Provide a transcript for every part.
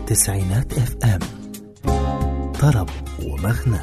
تسعينات اف ام طرب ومغنى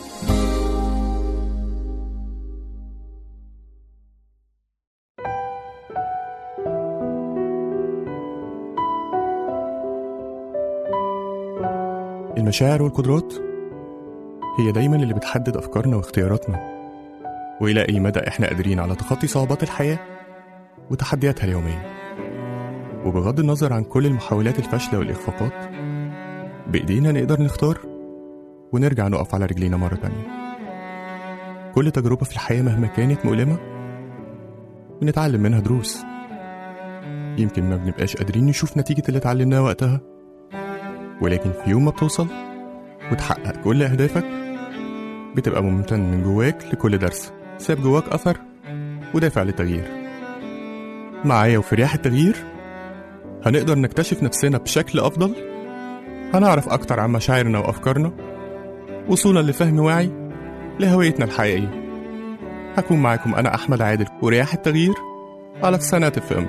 المشاعر والقدرات هي دايما اللي بتحدد أفكارنا واختياراتنا وإلى أي مدى إحنا قادرين على تخطي صعوبات الحياة وتحدياتها اليومية وبغض النظر عن كل المحاولات الفاشلة والإخفاقات بإيدينا نقدر نختار ونرجع نقف على رجلينا مرة تانية كل تجربة في الحياة مهما كانت مؤلمة بنتعلم منها دروس يمكن ما بنبقاش قادرين نشوف نتيجة اللي اتعلمناه وقتها ولكن في يوم ما بتوصل وتحقق كل أهدافك بتبقى ممتن من جواك لكل درس ساب جواك أثر ودافع للتغيير معايا وفي رياح التغيير هنقدر نكتشف نفسنا بشكل أفضل هنعرف أكتر عن مشاعرنا وأفكارنا وصولا لفهم واعي لهويتنا الحقيقية هكون معاكم أنا أحمد عادل ورياح التغيير على تسعينات الفيلم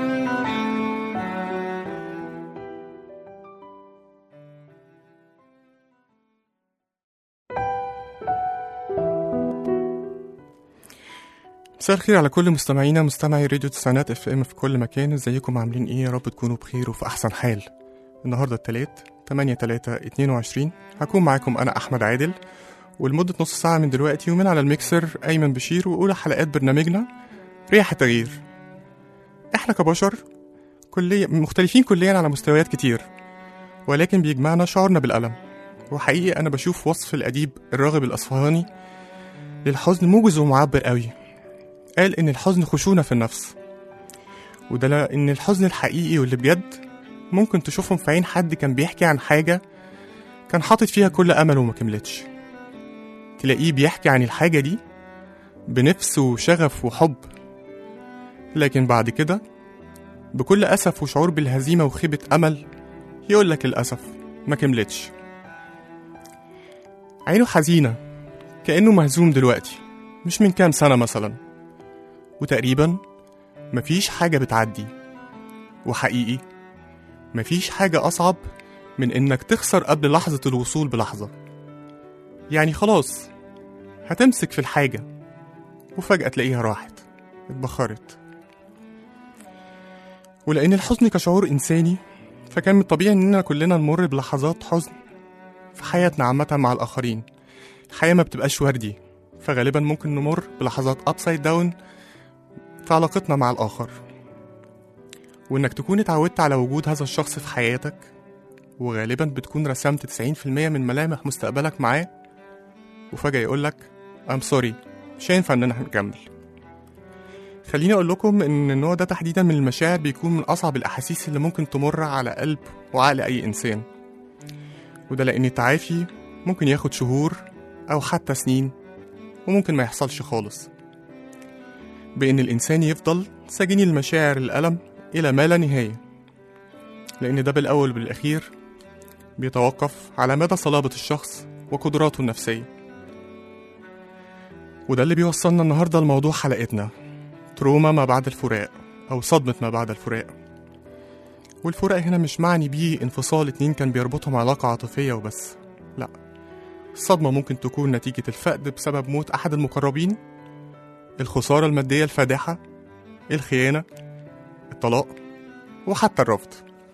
مساء الخير على كل مستمعينا مستمعي راديو تسعينات اف ام في كل مكان ازيكم عاملين ايه يا رب تكونوا بخير وفي احسن حال النهارده التلات 8 3 22 هكون معاكم انا احمد عادل ولمدة نص ساعة من دلوقتي ومن على الميكسر أيمن بشير وأولى حلقات برنامجنا رياح التغيير إحنا كبشر كلية مختلفين كليا على مستويات كتير ولكن بيجمعنا شعورنا بالألم وحقيقي أنا بشوف وصف الأديب الراغب الأصفهاني للحزن موجز ومعبر قوي قال إن الحزن خشونة في النفس وده لأن الحزن الحقيقي واللي بجد ممكن تشوفهم في عين حد كان بيحكي عن حاجة كان حاطط فيها كل أمله وما كملتش تلاقيه بيحكي عن الحاجة دي بنفس وشغف وحب لكن بعد كده بكل أسف وشعور بالهزيمة وخيبة أمل يقولك للأسف ما كملتش عينه حزينة كأنه مهزوم دلوقتي مش من كام سنة مثلا وتقريبا مفيش حاجة بتعدي وحقيقي مفيش حاجة أصعب من إنك تخسر قبل لحظة الوصول بلحظة يعني خلاص هتمسك في الحاجة وفجأة تلاقيها راحت اتبخرت ولأن الحزن كشعور إنساني فكان من الطبيعي إننا كلنا نمر بلحظات حزن في حياتنا عامة مع الآخرين الحياة ما بتبقاش وردي فغالبا ممكن نمر بلحظات أبسايد داون في علاقتنا مع الآخر وإنك تكون اتعودت على وجود هذا الشخص في حياتك وغالبا بتكون رسمت 90% من ملامح مستقبلك معاه وفجأة يقولك I'm sorry مش هينفع إننا نكمل خليني أقول لكم إن النوع ده تحديدا من المشاعر بيكون من أصعب الأحاسيس اللي ممكن تمر على قلب وعقل أي إنسان وده لأن التعافي ممكن ياخد شهور أو حتى سنين وممكن ما يحصلش خالص بإن الإنسان يفضل سجين المشاعر الألم إلى ما لا نهاية لأن ده بالأول وبالأخير بيتوقف على مدى صلابة الشخص وقدراته النفسية وده اللي بيوصلنا النهاردة لموضوع حلقتنا تروما ما بعد الفراق أو صدمة ما بعد الفراق والفراق هنا مش معني بيه انفصال اتنين كان بيربطهم علاقة عاطفية وبس لأ الصدمة ممكن تكون نتيجة الفقد بسبب موت أحد المقربين الخسارة المادية الفادحة الخيانة الطلاق وحتى الرفض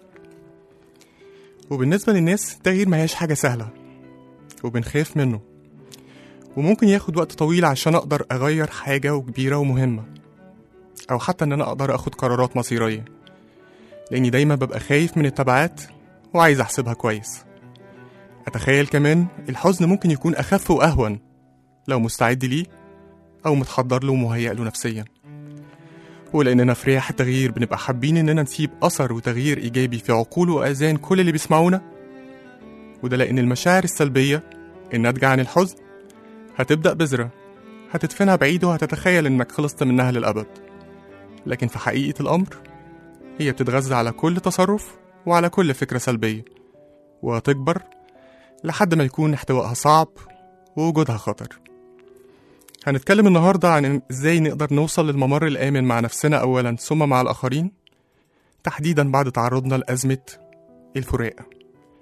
وبالنسبة للناس التغيير ما هياش حاجة سهلة وبنخاف منه وممكن ياخد وقت طويل عشان أقدر أغير حاجة وكبيرة ومهمة أو حتى إن أنا أقدر أخد قرارات مصيرية لأني دايما ببقى خايف من التبعات وعايز أحسبها كويس أتخيل كمان الحزن ممكن يكون أخف وأهون لو مستعد ليه أو متحضر له ومهيأ له نفسيا ولأننا في رياح التغيير بنبقى حابين إننا نسيب أثر وتغيير إيجابي في عقول وآذان كل اللي بيسمعونا وده لأن المشاعر السلبية الناتجة عن الحزن هتبدأ بذرة هتدفنها بعيد وهتتخيل إنك خلصت منها للأبد لكن في حقيقة الأمر هي بتتغذى على كل تصرف وعلى كل فكرة سلبية وهتكبر لحد ما يكون احتوائها صعب ووجودها خطر هنتكلم النهاردة عن ازاي نقدر نوصل للممر الآمن مع نفسنا أولا ثم مع الآخرين تحديدا بعد تعرضنا لأزمة الفراق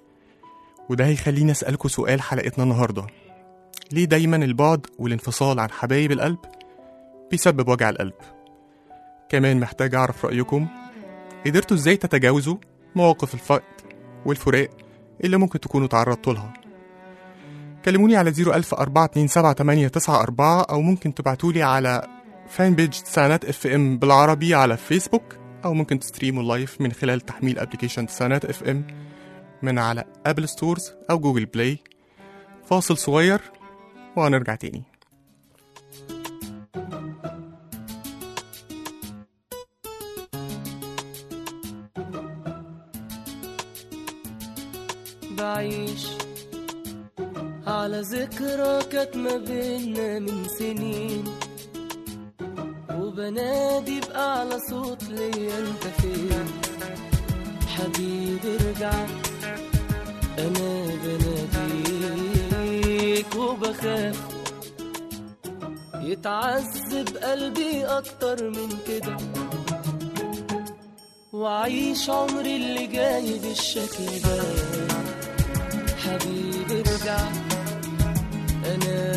وده هيخليني أسألكوا سؤال حلقتنا النهاردة ليه دايما البعد والانفصال عن حبايب القلب بيسبب وجع القلب كمان محتاج أعرف رأيكم قدرتوا إزاي تتجاوزوا مواقف الفقد والفراق اللي ممكن تكونوا تعرضتوا لها كلموني على 010427894 أو ممكن تبعتولي على فان بيج تسعينات اف ام بالعربي على فيسبوك أو ممكن تستريموا لايف من خلال تحميل ابلكيشن تسعينات اف ام من على ابل ستورز أو جوجل بلاي فاصل صغير وهنرجع تاني بعيش على ذكرى كانت ما بينا من سنين وبنادي بأعلى صوت ليا انت فين حبيبي ارجع انا بناديك وبخاف يتعذب قلبي اكتر من كده وعيش عمري اللي جاي بالشكل ده حبيبي ارجع انا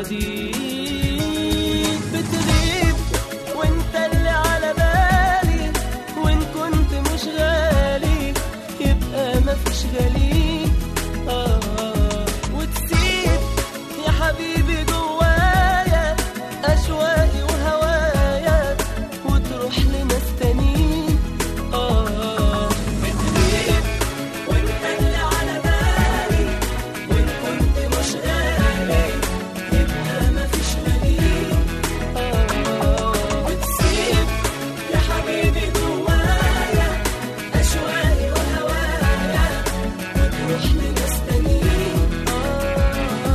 بناديك بتغيب وانت اللي على بالي وان كنت مش غالي يبقى مفيش غالي آه وتسيب يا حبيبي جوايا اشواقي وهوايا وتروح لناس تانيين آه بتغيب وانت اللي على بالي وان كنت مش غالي يبقى مفيش غالي آه وتسيب يا حبيبي جوايا أشواقي وهوايا وتروح لناس تانيين آه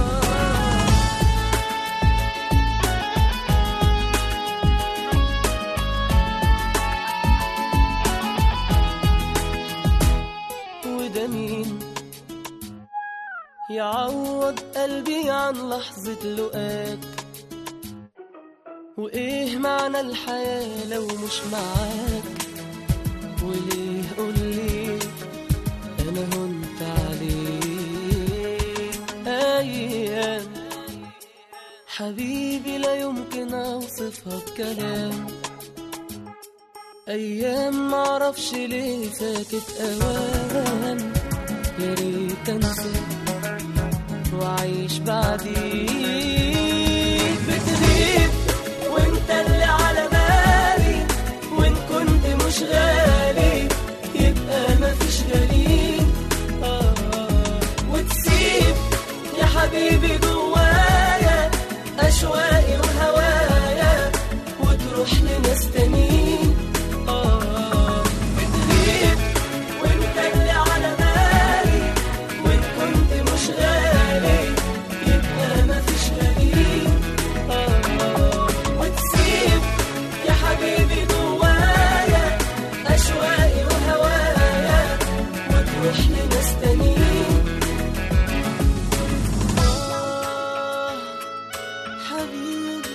وده مين يعوض قلبي عن لحظة لقاك وإيه معنى الحياة لو مش معاك وليه قولي أنا هنت عليك أيام حبيبي لا يمكن أوصفها بكلام أيام معرفش ليه فاتت أوام يا ريت أنسى وأعيش بعديك بتغيب وأنت اللي على بالي وإن كنت مش غالي يبقى مفيش غالي آه وتسيب يا حبيبي جوايا أشواقي وهوايا وتروح لناس تانيين آه بتغيب وانت اللي على بالي وان كنت مش غالي يبقى مفيش غالي آه وتسيب يا حبيبي جوايا أشواقي وهوايا وتروح لناس تانيين آه حبيبي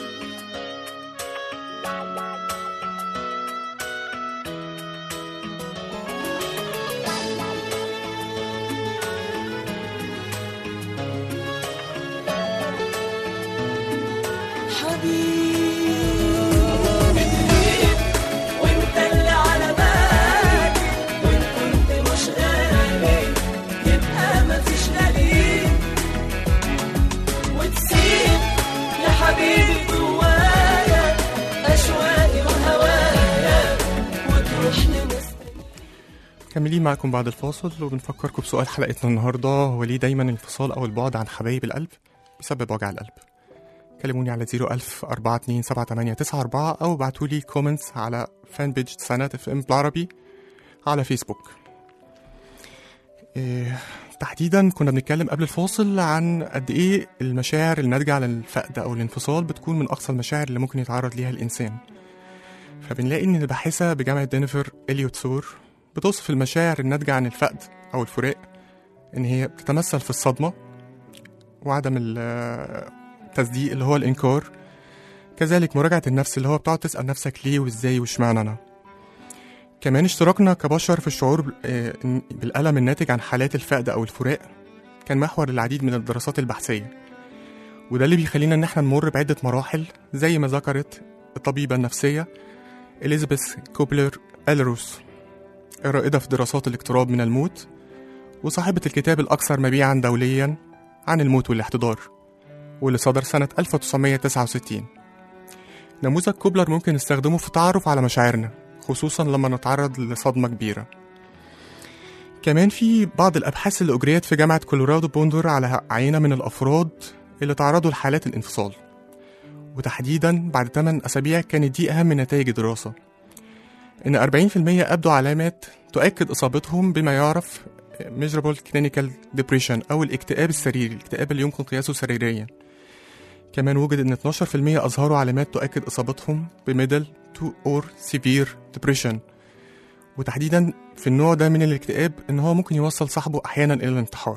حبيبي وانت اللي على بالي وان كنت مش غالي يبقى مفيش غالي وتسيب يا حبيبي جوايا اشواقي وهوايا وتروح لناس كملين معاكم بعد الفاصل وبنفكركم بسؤال حلقتنا النهاردة هو ليه دايما الانفصال أو البعد عن حبايب القلب بيسبب وجع القلب كلموني على 01000 4278894 أو ابعتولي كومنتس على فان بيج تسعينات اف ام بالعربي على فيسبوك إيه تحديدا كنا بنتكلم قبل الفاصل عن قد ايه المشاعر الناتجة عن الفقد أو الانفصال بتكون من أقصى المشاعر اللي ممكن يتعرض ليها الإنسان فبنلاقي إن الباحثة بجامعة دنفر إليوت ثور بتوصف المشاعر الناتجة عن الفقد أو الفراق إن هي بتتمثل في الصدمة وعدم ال- التصديق اللي هو الإنكار كذلك مراجعة النفس اللي هو بتقعد تسأل نفسك ليه وإزاي وإشمعنى أنا كمان اشتراكنا كبشر في الشعور بال- آه، بالألم الناتج عن حالات الفقد أو الفراق كان محور للعديد من الدراسات البحثية وده اللي بيخلينا إن احنا نمر بعدة مراحل زي ما ذكرت الطبيبة النفسية إليزابيث كوبلر ألروس الرائدة في دراسات الاقتراب من الموت وصاحبة الكتاب الأكثر مبيعا دوليا عن الموت والاحتضار واللي صدر سنة 1969 نموذج كوبلر ممكن نستخدمه في التعرف على مشاعرنا خصوصا لما نتعرض لصدمة كبيرة كمان في بعض الأبحاث اللي أجريت في جامعة كولورادو بوندر على عينة من الأفراد اللي تعرضوا لحالات الانفصال وتحديدا بعد 8 أسابيع كانت دي أهم نتائج الدراسة إن 40% أبدوا علامات تؤكد إصابتهم بما يعرف measurable clinical depression أو الاكتئاب السريري الاكتئاب اللي يمكن قياسه سريريا كمان وجد إن 12% أظهروا علامات تؤكد إصابتهم بميدل to or severe depression وتحديدا في النوع ده من الاكتئاب إن هو ممكن يوصل صاحبه أحيانا إلى الانتحار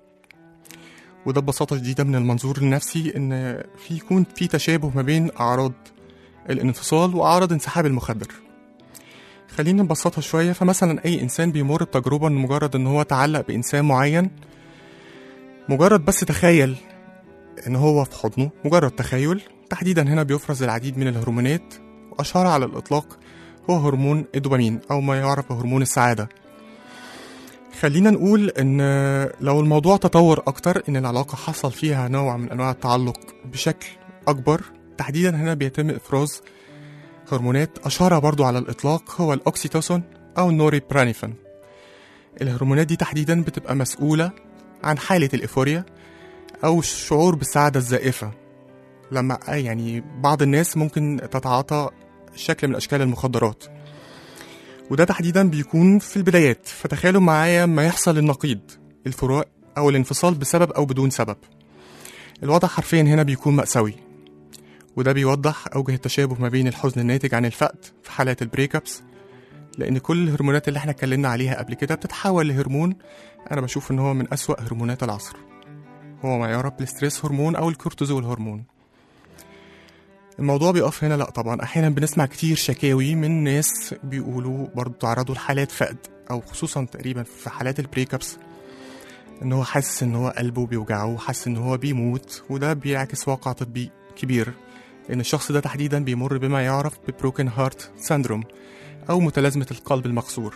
وده ببساطة شديدة من المنظور النفسي إن في يكون في تشابه ما بين أعراض الانفصال وأعراض انسحاب المخدر خلينا نبسطها شوية فمثلا أي إنسان بيمر بتجربة إن مجرد إن هو تعلق بإنسان معين مجرد بس تخيل إن هو في حضنه مجرد تخيل تحديدا هنا بيفرز العديد من الهرمونات وأشهرها على الإطلاق هو هرمون الدوبامين أو ما يعرف بهرمون السعادة خلينا نقول إن لو الموضوع تطور أكتر إن العلاقة حصل فيها نوع من أنواع التعلق بشكل أكبر تحديدا هنا بيتم إفراز هرمونات أشهرها برضو على الإطلاق هو الأوكسيتوسين أو النوري برانيفين الهرمونات دي تحديدا بتبقى مسؤولة عن حالة الإيفوريا أو الشعور بالسعادة الزائفة لما يعني بعض الناس ممكن تتعاطى شكل من أشكال المخدرات وده تحديدا بيكون في البدايات فتخيلوا معايا ما يحصل النقيض الفراق أو الانفصال بسبب أو بدون سبب الوضع حرفيا هنا بيكون مأساوي وده بيوضح أوجه التشابه ما بين الحزن الناتج عن الفقد في حالات البريك ابس لأن كل الهرمونات اللي احنا اتكلمنا عليها قبل كده بتتحول لهرمون أنا بشوف إن هو من أسوأ هرمونات العصر هو ما يعرف بالستريس هرمون أو الكورتيزول هرمون الموضوع بيقف هنا لا طبعا احيانا بنسمع كتير شكاوي من ناس بيقولوا برضو تعرضوا لحالات فقد او خصوصا تقريبا في حالات البريك ابس ان هو حاسس ان هو قلبه بيوجعه وحاسس ان هو بيموت وده بيعكس واقع طبي كبير لان الشخص ده تحديدا بيمر بما يعرف ببروكن هارت سيندروم او متلازمه القلب المكسور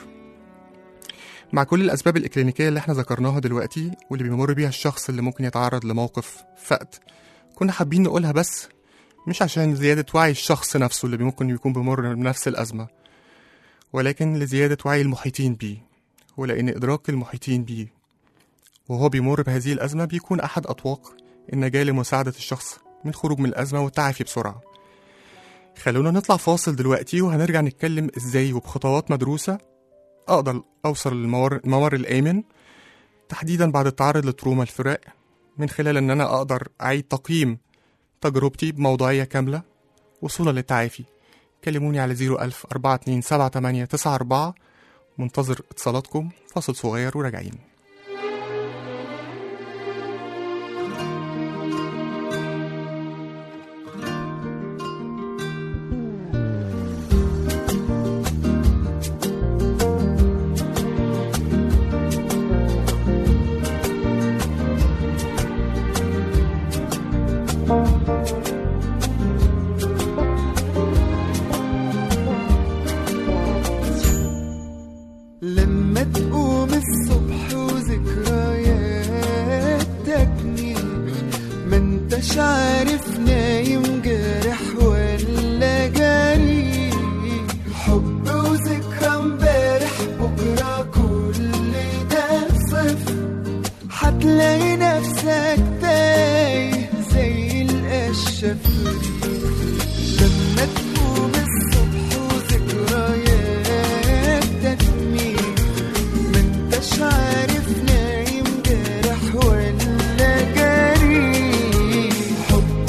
مع كل الاسباب الاكلينيكيه اللي احنا ذكرناها دلوقتي واللي بيمر بيها الشخص اللي ممكن يتعرض لموقف فقد كنا حابين نقولها بس مش عشان زيادة وعي الشخص نفسه اللي ممكن يكون بيمر بنفس الأزمة ولكن لزيادة وعي المحيطين بيه ولأن إدراك المحيطين بيه وهو بيمر بهذه الأزمة بيكون أحد أطواق النجاة لمساعدة الشخص من خروج من الأزمة والتعافي بسرعة خلونا نطلع فاصل دلوقتي وهنرجع نتكلم إزاي وبخطوات مدروسة أقدر أوصل للممر الممر الآمن تحديدا بعد التعرض لتروما الفراق من خلال إن أنا أقدر أعيد تقييم تجربتي بموضوعية كاملة وصولا للتعافي كلموني على 01000 427 منتظر اتصالاتكم فاصل صغير وراجعين لما تقوم الصبح وذكرياتك ما انتش عارف نايم جارح ولا جري حب وذكرى امبارح بكرة كل ده صفر هتلاقي نفسك تايه زي القشة لما تقوم الصبح وذكرياتك مين ما انتش عارف نايم جارح ولا جري حب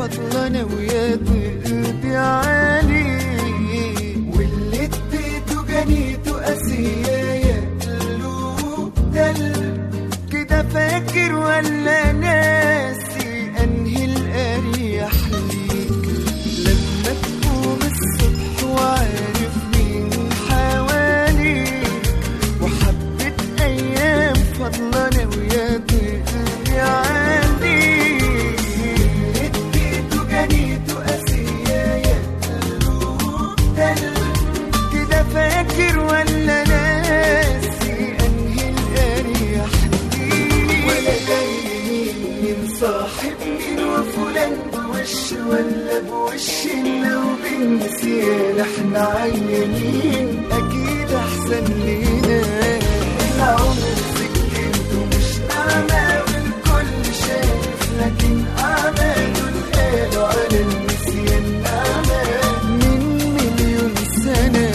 فضل انا ويا قلبي عليه واللي اديته جنيته قاسية يا قلوب دل كده فاكر ولا ناسي انهي الاريح ليك لما تقوم الصبح وعارف مين حواليك وحبة ايام فضل انا ويا قلبي عليك اديته جنيته قاسية يا قلوب دل كده فاكر ولا ناسي انهي الاريح ليك ولا جاي مين صاحب مين وفلان بوش ولا بوش لو بالنسيان احنا عيانين اكيد احسن لينا العمر سكته مش نعمة والكل شايف لكن اعماله القالوا على النسيان نعمة من مليون سنة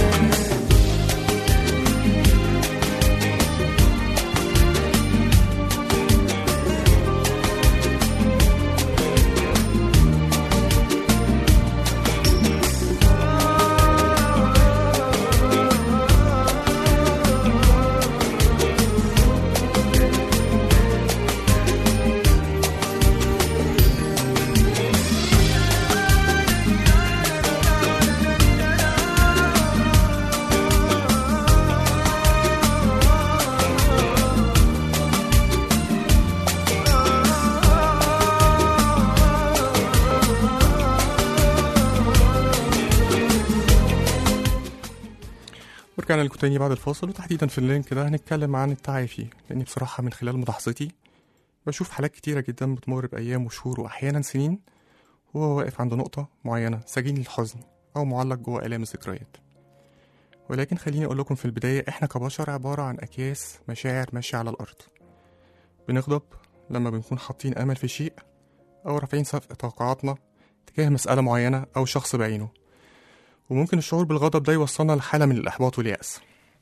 ورجعنا لكم تاني بعد الفاصل وتحديدا في اللينك ده هنتكلم عن التعافي لأني بصراحة من خلال ملاحظتي بشوف حالات كتيرة جدا بتمر بأيام وشهور وأحيانا سنين وهو واقف عند نقطة معينة سجين للحزن أو معلق جوه آلام الذكريات ولكن خليني أقول لكم في البداية إحنا كبشر عبارة عن أكياس مشاعر ماشية على الأرض بنغضب لما بنكون حاطين أمل في شيء أو رافعين سقف توقعاتنا تجاه مسألة معينة أو شخص بعينه وممكن الشعور بالغضب ده يوصلنا لحالة من الإحباط واليأس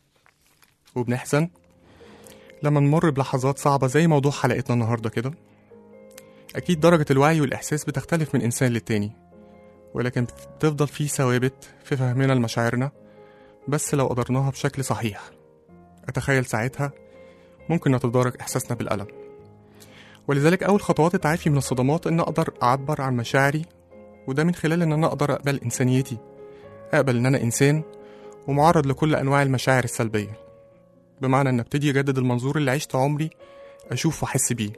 وبنحزن لما نمر بلحظات صعبة زي موضوع حلقتنا النهاردة كده أكيد درجة الوعي والإحساس بتختلف من إنسان للتاني ولكن بتفضل في ثوابت في فهمنا لمشاعرنا بس لو قدرناها بشكل صحيح أتخيل ساعتها ممكن نتدارك إحساسنا بالألم ولذلك أول خطوات التعافي من الصدمات إن أقدر أعبر عن مشاعري وده من خلال إن أنا أقدر أقبل إنسانيتي أقبل إن أنا إنسان ومعرض لكل أنواع المشاعر السلبية بمعنى إن أبتدي أجدد المنظور اللي عشت عمري أشوف وأحس بيه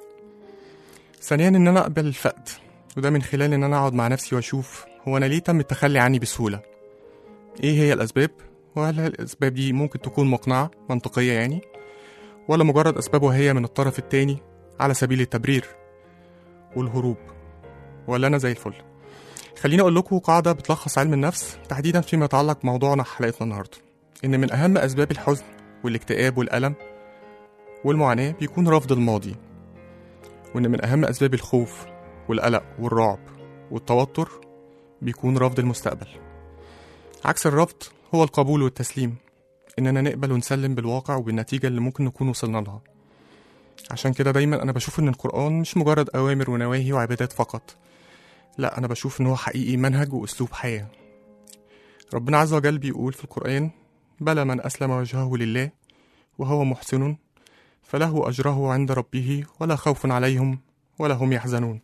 ثانيا إن أنا أقبل الفقد وده من خلال إن أنا أقعد مع نفسي وأشوف هو أنا ليه تم التخلي عني بسهولة إيه هي الأسباب وهل الأسباب دي ممكن تكون مقنعة منطقية يعني ولا مجرد أسباب وهي من الطرف التاني على سبيل التبرير والهروب ولا أنا زي الفل خليني أقول لكم قاعدة بتلخص علم النفس تحديدا فيما يتعلق بموضوعنا حلقتنا النهاردة إن من أهم أسباب الحزن والاكتئاب والألم والمعاناة بيكون رفض الماضي وإن من أهم أسباب الخوف والقلق والرعب والتوتر بيكون رفض المستقبل عكس الرفض هو القبول والتسليم إننا نقبل ونسلم بالواقع وبالنتيجة اللي ممكن نكون وصلنا لها عشان كده دايما أنا بشوف إن القرآن مش مجرد أوامر ونواهي وعبادات فقط لا أنا بشوف إن هو حقيقي منهج وأسلوب حياة ربنا عز وجل بيقول في القرآن بلى من أسلم وجهه لله وهو محسن فله أجره عند ربه ولا خوف عليهم ولا هم يحزنون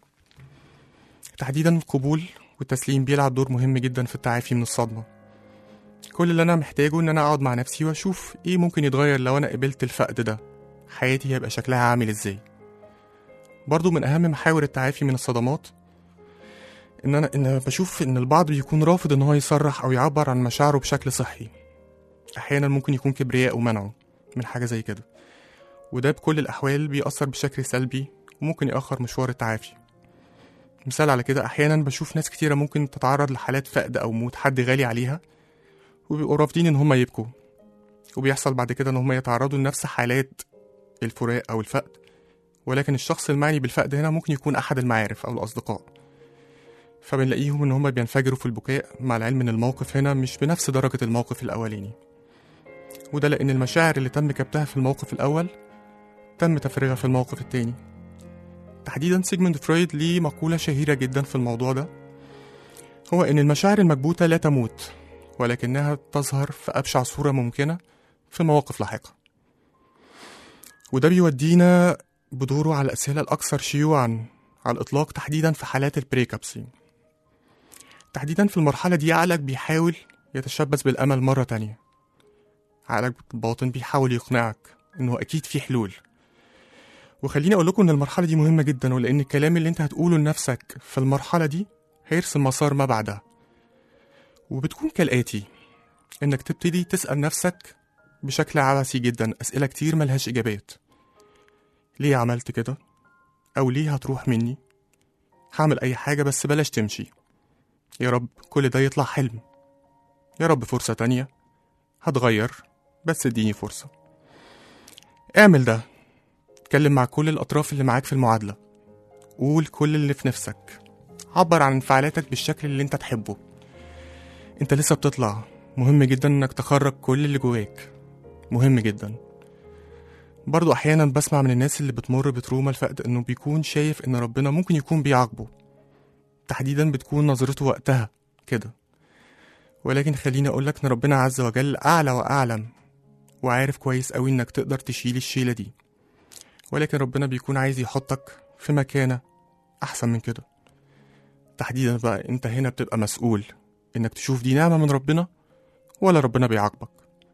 تحديدا القبول والتسليم بيلعب دور مهم جدا في التعافي من الصدمة كل اللي أنا محتاجه إن أنا أقعد مع نفسي وأشوف إيه ممكن يتغير لو أنا قبلت الفقد ده حياتي هيبقى شكلها عامل إزاي برضو من أهم محاور التعافي من الصدمات إن أنا إن بشوف إن البعض بيكون رافض إن هو يصرح أو يعبر عن مشاعره بشكل صحي أحيانا ممكن يكون كبرياء ومنعه من حاجة زي كده وده بكل الأحوال بيأثر بشكل سلبي وممكن يأخر مشوار التعافي مثال على كده أحيانا بشوف ناس كتيرة ممكن تتعرض لحالات فقد أو موت حد غالي عليها وبيبقوا رافضين إن هما يبكوا وبيحصل بعد كده إن هما يتعرضوا لنفس حالات الفراق أو الفقد ولكن الشخص المعني بالفقد هنا ممكن يكون أحد المعارف أو الأصدقاء فبنلاقيهم إن هما بينفجروا في البكاء مع العلم إن الموقف هنا مش بنفس درجة الموقف الأولاني وده لأن المشاعر اللي تم كبتها في الموقف الأول تم تفريغها في الموقف التاني تحديدا سيجموند فرويد ليه مقولة شهيرة جدا في الموضوع ده هو إن المشاعر المكبوتة لا تموت ولكنها تظهر في أبشع صورة ممكنة في مواقف لاحقة وده بيودينا بدوره على الأسئلة الأكثر شيوعا على الإطلاق تحديدا في حالات البريكابسي تحديدا في المرحلة دي عقلك بيحاول يتشبث بالأمل مرة تانية عقلك الباطن بيحاول يقنعك إنه أكيد في حلول وخليني أقول لكم إن المرحلة دي مهمة جدا ولأن الكلام اللي أنت هتقوله لنفسك في المرحلة دي هيرسم مسار ما بعدها وبتكون كالآتي إنك تبتدي تسأل نفسك بشكل عبثي جدا أسئلة كتير ملهاش إجابات ليه عملت كده؟ أو ليه هتروح مني؟ هعمل أي حاجة بس بلاش تمشي يا رب كل ده يطلع حلم يا رب فرصة تانية هتغير بس اديني فرصة اعمل ده اتكلم مع كل الأطراف اللي معاك في المعادلة قول كل اللي في نفسك عبر عن انفعالاتك بالشكل اللي انت تحبه انت لسه بتطلع مهم جدا انك تخرج كل اللي جواك مهم جدا برضو احيانا بسمع من الناس اللي بتمر بتروما الفقد انه بيكون شايف ان ربنا ممكن يكون بيعاقبه تحديدا بتكون نظرته وقتها كده ولكن خليني اقولك ان ربنا عز وجل اعلى واعلم وعارف كويس قوي انك تقدر تشيل الشيلة دي ولكن ربنا بيكون عايز يحطك في مكانة احسن من كده تحديدا بقى انت هنا بتبقى مسؤول انك تشوف دي نعمة من ربنا ولا ربنا بيعاقبك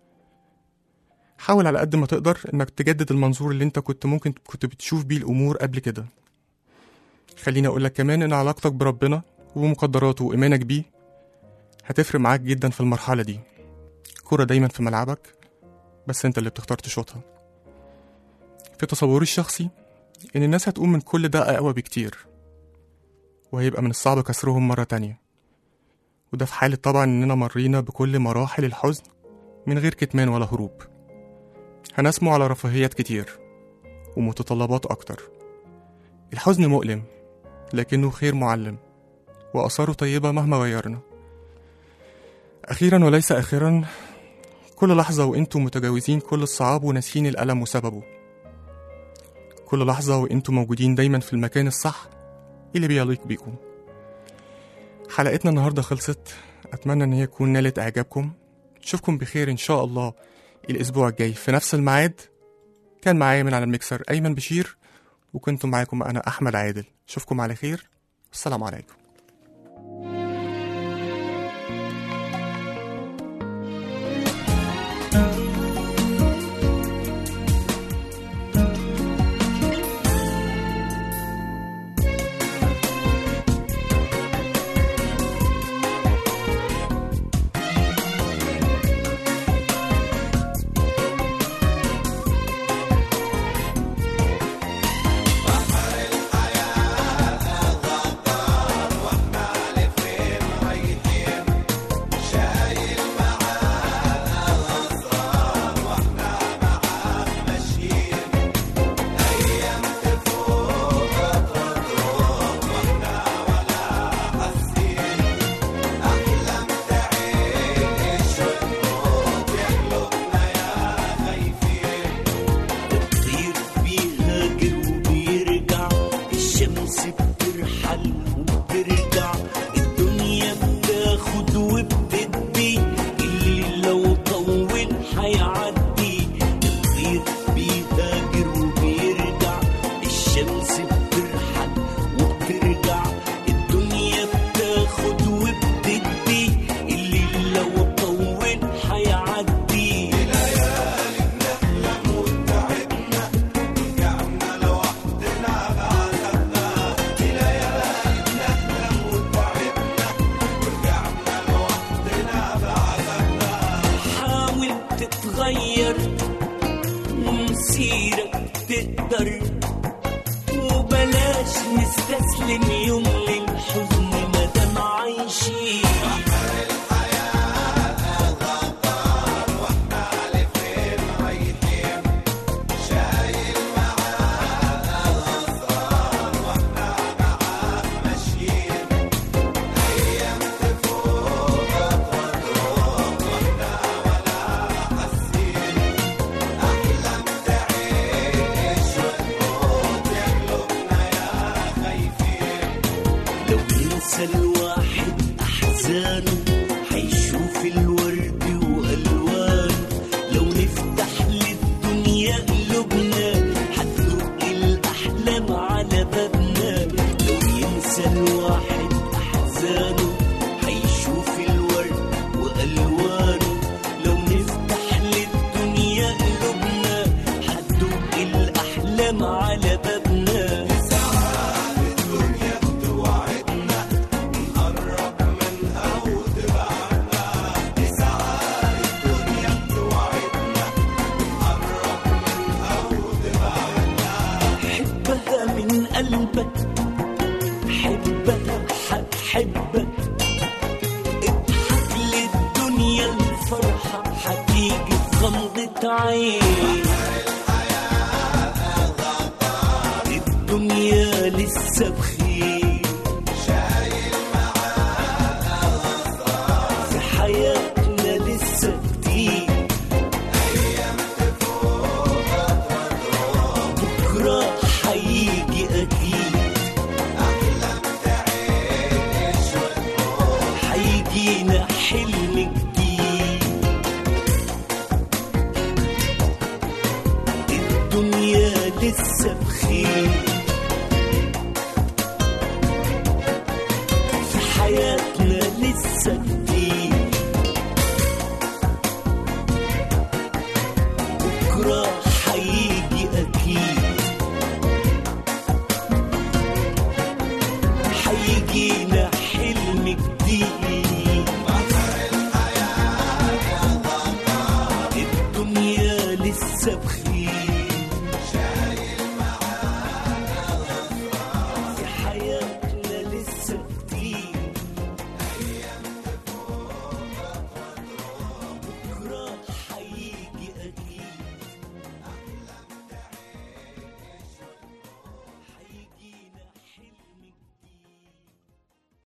حاول على قد ما تقدر انك تجدد المنظور اللي انت كنت ممكن كنت بتشوف بيه الامور قبل كده خليني اقولك كمان ان علاقتك بربنا ومقدراته وايمانك بيه هتفرق معاك جدا في المرحلة دي كرة دايما في ملعبك بس انت اللي بتختار تشوطها في تصوري الشخصي ان الناس هتقوم من كل ده اقوى بكتير وهيبقى من الصعب كسرهم مرة تانية وده في حالة طبعا اننا مرينا بكل مراحل الحزن من غير كتمان ولا هروب هنسمو على رفاهيات كتير ومتطلبات أكتر الحزن مؤلم لكنه خير معلم وآثاره طيبة مهما غيرنا أخيرا وليس آخرا كل لحظة وإنتم متجاوزين كل الصعاب وناسين الألم وسببه كل لحظة وإنتم موجودين دايما في المكان الصح اللي بيليق بيكم حلقتنا النهاردة خلصت أتمنى إن هي تكون نالت إعجابكم نشوفكم بخير إن شاء الله الأسبوع الجاي في نفس الميعاد كان معايا من على الميكسر أيمن بشير وكنت معاكم أنا أحمد عادل أشوفكم على خير السلام عليكم بيطير بيهاجر وبيرجع الشمس بترحل وبترجع الدنيا بتاخد وبتدي اللي لو طول هيعدي بيطير بيهاجر وبيرجع الشمس بترحل وبترجع الدنيا بتاخد وبتدي اللي لو طول هيعدي لو ينسى الواحد أحزانه حيشوف الورد وألوانه لو نفتح للدنيا قلوبنا حتدق الأحلام على بابنا لو ينسى الواحد أحزانه حيشوف الورد وألوانه لو نفتح للدنيا قلوبنا حتدق الأحلام على بابنا حبها من قلبك حبها حتحبك اضحك للدنيا الفرحة حتيجي في غمضة عين الدنيا لسه بخير في حياتنا لسه كتير بكرة هيجي أكيد هيجينا حلم جديد الدنيا لسه بخير في حياتنا لسه كتير بكرة هيجي أكيد هيجينا